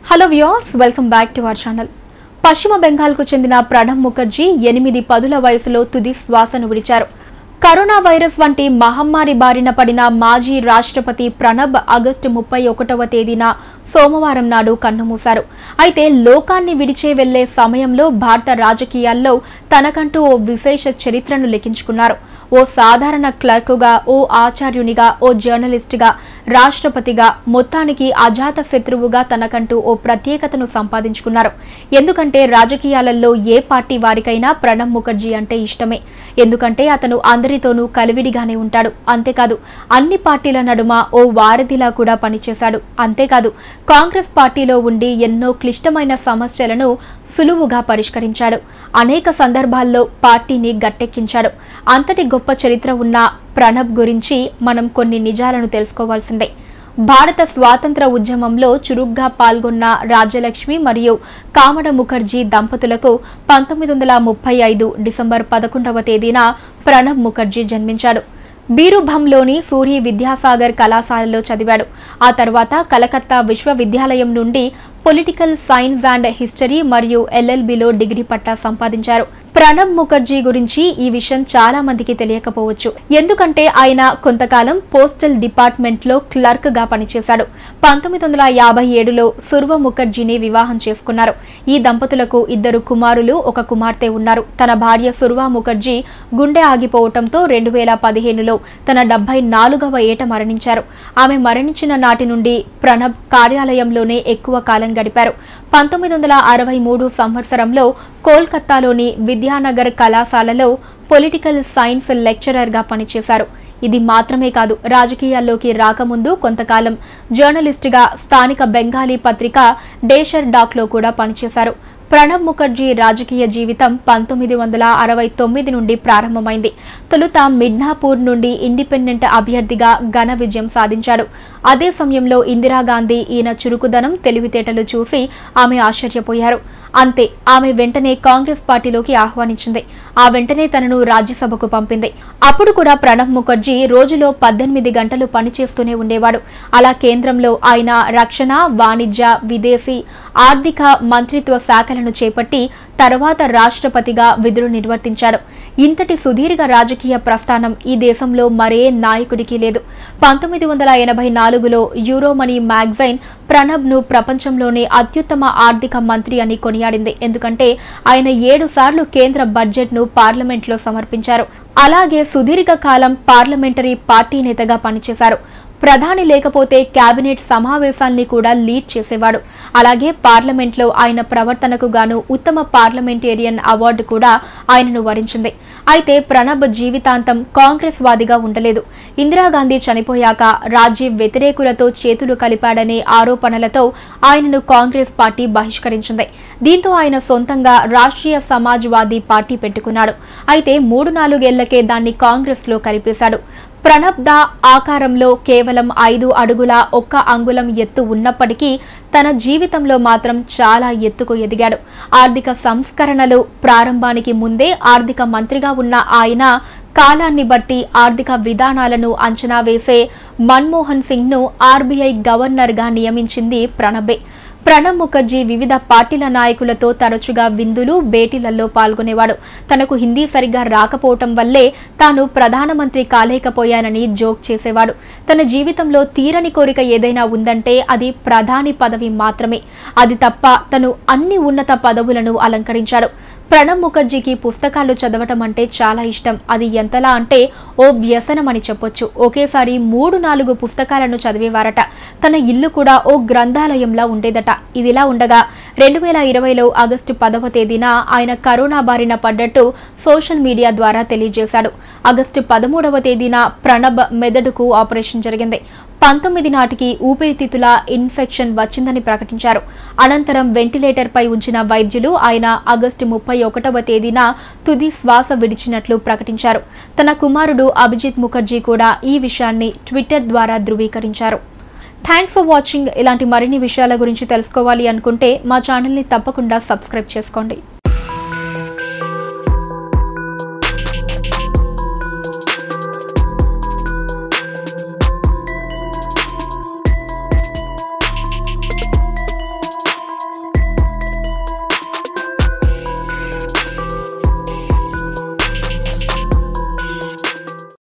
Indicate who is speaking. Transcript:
Speaker 1: hello viewers welcome back to our channel పశ్చిమ బెంగాల్కు చెందిన ప్రణబ్ ముఖర్జీ ఎనిమిది పదుల వయసులో తుది శ్వాసను విడిచారు కరోనా వైరస్ వంటి మహమ్మారి బారిన పడిన మాజీ రాష్ట్రపతి ప్రణబ్ ఆగస్టు ముప్పై ఒకటవ తేదీన సోమవారం నాడు కన్నుమూశారు అయితే లోకాన్ని విడిచే వెళ్లే సమయంలో భారత రాజకీయాల్లో తనకంటూ ఓ విశేష చరిత్రను లిఖించుకున్నారు ఓ సాధారణ క్లర్కుగా ఓ ఆచార్యునిగా ఓ జర్నలిస్టుగా రాష్ట్రపతిగా మొత్తానికి అజాత శత్రువుగా తనకంటూ ఓ ప్రత్యేకతను సంపాదించుకున్నారు ఎందుకంటే రాజకీయాలలో ఏ పార్టీ వారికైనా ప్రణబ్ ముఖర్జీ అంటే ఇష్టమే ఎందుకంటే అతను అందరితోనూ కలివిడిగానే ఉంటాడు అంతేకాదు అన్ని పార్టీల నడుమ ఓ వారధిలా కూడా పనిచేశాడు అంతేకాదు కాంగ్రెస్ పార్టీలో ఉండి ఎన్నో క్లిష్టమైన సమస్యలను సులువుగా పరిష్కరించాడు అనేక సందర్భాల్లో పార్టీని గట్టెక్కించాడు అంతటి గొప్ప చరిత్ర ఉన్న ప్రణబ్ గురించి మనం కొన్ని నిజాలను తెలుసుకోవాల్సిందే భారత స్వాతంత్ర ఉద్యమంలో చురుగ్గా పాల్గొన్న రాజ్యలక్ష్మి మరియు కామడ ముఖర్జీ దంపతులకు పంతొమ్మిది వందల ముప్పై ఐదు డిసెంబర్ పదకొండవ తేదీన ప్రణబ్ ముఖర్జీ జన్మించాడు బీరుభంలోని సూరి విద్యాసాగర్ కళాశాలలో చదివాడు ఆ తర్వాత కలకత్తా విశ్వవిద్యాలయం నుండి పొలిటికల్ సైన్స్ అండ్ హిస్టరీ మరియు ఎల్ఎల్బిలో డిగ్రీ పట్టా సంపాదించారు ప్రణబ్ ముఖర్జీ గురించి ఈ విషయం చాలా మందికి తెలియకపోవచ్చు ఎందుకంటే ఆయన కొంతకాలం పోస్టల్ డిపార్ట్మెంట్ లో క్లర్క్ గా పనిచేశాడు పంతొమ్మిది వందల యాభై ఏడులో సుర్వ ముఖర్జీని వివాహం చేసుకున్నారు ఈ దంపతులకు ఇద్దరు కుమారులు ఒక కుమార్తె ఉన్నారు తన భార్య సుర్వా ముఖర్జీ గుండె ఆగిపోవటంతో రెండు వేల పదిహేనులో తన డెబ్బై నాలుగవ ఏట మరణించారు ఆమె మరణించిన నాటి నుండి ప్రణబ్ కార్యాలయంలోనే ఎక్కువ కాలం గడిపారు పంతొమ్మిది వందల అరవై మూడు సంవత్సరంలో కోల్కత్తాలోని విద్యానగర్ కళాశాలలో పొలిటికల్ సైన్స్ లెక్చరర్గా పనిచేశారు ఇది మాత్రమే కాదు రాజకీయాల్లోకి రాకముందు కొంతకాలం జర్నలిస్టుగా స్థానిక బెంగాలీ పత్రిక డేషర్ డాక్లో కూడా పనిచేశారు ప్రణబ్ ముఖర్జీ రాజకీయ జీవితం పంతొమ్మిది వందల అరవై తొమ్మిది నుండి ప్రారంభమైంది తొలుత మిడ్నాపూర్ నుండి ఇండిపెండెంట్ అభ్యర్థిగా ఘన విజయం సాధించాడు అదే సమయంలో ఇందిరాగాంధీ ఈయన చురుకుదనం తెలివితేటలు చూసి ఆమె ఆశ్చర్యపోయారు అంతే ఆమె వెంటనే కాంగ్రెస్ పార్టీలోకి ఆహ్వానించింది ఆ వెంటనే తనను రాజ్యసభకు పంపింది అప్పుడు కూడా ప్రణబ్ ముఖర్జీ రోజులో పద్దెనిమిది గంటలు పనిచేస్తూనే ఉండేవాడు అలా కేంద్రంలో ఆయన రక్షణ వాణిజ్య విదేశీ ఆర్థిక మంత్రిత్వ శాఖలను చేపట్టి తర్వాత రాష్ట్రపతిగా విధులు నిర్వర్తించాడు ఇంతటి సుదీర్ఘ రాజకీయ ప్రస్థానం ఈ దేశంలో మరే నాయకుడికి లేదు పంతొమ్మిది వందల ఎనభై నాలుగులో యూరోమనీ మ్యాగజైన్ ప్రణబ్ను ప్రపంచంలోనే అత్యుత్తమ ఆర్థిక మంత్రి అని కొనియాడింది ఎందుకంటే ఆయన ఏడు సార్లు కేంద్ర బడ్జెట్ను పార్లమెంట్లో సమర్పించారు అలాగే సుదీర్ఘ కాలం పార్లమెంటరీ పార్టీ నేతగా పనిచేశారు ప్రధాని లేకపోతే కేబినెట్ సమావేశాల్ని కూడా లీడ్ చేసేవాడు అలాగే పార్లమెంట్లో ఆయన ప్రవర్తనకు గాను ఉత్తమ పార్లమెంటేరియన్ అవార్డు కూడా ఆయనను వరించింది అయితే ప్రణబ్ జీవితాంతం కాంగ్రెస్ వాదిగా ఉండలేదు ఇందిరాగాంధీ చనిపోయాక రాజీవ్ వ్యతిరేకులతో చేతులు కలిపాడనే ఆరోపణలతో ఆయనను కాంగ్రెస్ పార్టీ బహిష్కరించింది దీంతో ఆయన సొంతంగా రాష్ట్రీయ సమాజ్వాదీ పార్టీ పెట్టుకున్నాడు అయితే మూడు నాలుగేళ్లకే దాన్ని కాంగ్రెస్లో కలిపేశాడు ప్రణబ్ దా ఆకారంలో కేవలం ఐదు అడుగుల ఒక్క అంగుళం ఎత్తు ఉన్నప్పటికీ తన జీవితంలో మాత్రం చాలా ఎత్తుకు ఎదిగాడు ఆర్థిక సంస్కరణలు ప్రారంభానికి ముందే ఆర్థిక మంత్రిగా ఉన్న ఆయన కాలాన్ని బట్టి ఆర్థిక విధానాలను అంచనా వేసే మన్మోహన్ సింగ్ను ఆర్బీఐ గవర్నర్గా నియమించింది ప్రణబే ప్రణబ్ ముఖర్జీ వివిధ పార్టీల నాయకులతో తరచుగా విందులు భేటీలలో పాల్గొనేవాడు తనకు హిందీ సరిగ్గా రాకపోవటం వల్లే తాను ప్రధానమంత్రి కాలేకపోయానని జోక్ చేసేవాడు తన జీవితంలో తీరని కోరిక ఏదైనా ఉందంటే అది ప్రధాని పదవి మాత్రమే అది తప్ప తను అన్ని ఉన్నత పదవులను అలంకరించాడు ప్రణబ్ ముఖర్జీకి పుస్తకాలు చదవటం అంటే చాలా ఇష్టం అది ఎంతలా అంటే ఓ వ్యసనం అని చెప్పొచ్చు ఒకేసారి మూడు నాలుగు పుస్తకాలను చదివేవారట తన ఇల్లు కూడా ఓ గ్రంథాలయంలా ఉండేదట ఇదిలా ఉండగా రెండు వేల ఇరవైలో ఆగస్టు పదవ తేదీన ఆయన కరోనా బారిన పడ్డట్టు సోషల్ మీడియా ద్వారా తెలియజేశాడు ఆగస్టు పదమూడవ తేదీన ప్రణబ్ మెదడుకు ఆపరేషన్ జరిగింది పంతొమ్మిది నాటికి ఊపిరితిత్తుల ఇన్ఫెక్షన్ వచ్చిందని ప్రకటించారు అనంతరం వెంటిలేటర్పై ఉంచిన వైద్యులు ఆయన ఆగస్టు ముప్పై ఒకటవ తేదీన తుది శ్వాస విడిచినట్లు ప్రకటించారు తన కుమారుడు అభిజిత్ ముఖర్జీ కూడా ఈ విషయాన్ని ట్విట్టర్ ద్వారా ధృవీకరించారు థ్యాంక్స్ ఫర్ వాచింగ్ ఇలాంటి మరిన్ని విషయాల గురించి తెలుసుకోవాలి అనుకుంటే మా ఛానల్ని తప్పకుండా సబ్స్క్రైబ్ చేసుకోండి